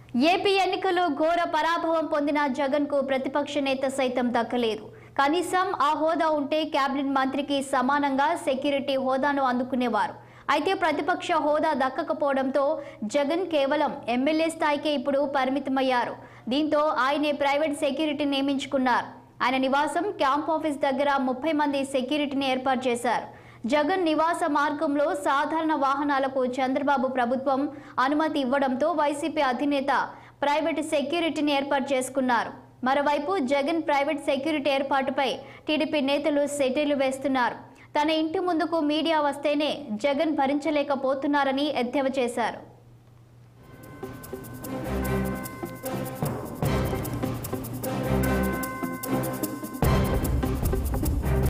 AP ఎన్నికల్లో ఘోర పరాభవం పొందిన జగన్ కు ప్రతిపక్ష నేత సైతం దక్కలేదు కనీసం ఆ హోదా ఉంటే కేబినెట్ మంత్రికి సమానంగా సెక్యూరిటీ హోదాను అందుకునేవారు అయితే ప్రతిపక్ష హోదా దక్కకపోవడంతో జగన్ కేవలం ఎమ్మెల్యే స్థాయికే ఇప్పుడు పరిమితమయ్యారు దీంతో ఆయనే ప్రైవేట్ సెక్యూరిటీ నియమించుకున్నారు ఆయన నివాసం క్యాంప్ ఆఫీస్ దగ్గర ముప్పై మంది సెక్యూరిటీని ఏర్పాటు చేశారు జగన్ నివాస మార్గంలో సాధారణ వాహనాలకు చంద్రబాబు ప్రభుత్వం అనుమతి ఇవ్వడంతో వైసీపీ అధినేత ప్రైవేట్ సెక్యూరిటీని ఏర్పాటు చేసుకున్నారు మరోవైపు జగన్ ప్రైవేట్ సెక్యూరిటీ ఏర్పాటుపై టీడీపీ నేతలు సెటిల్ వేస్తున్నారు తన ఇంటి ముందుకు మీడియా వస్తేనే జగన్ భరించలేకపోతున్నారని ఎద్దేవా చేశారు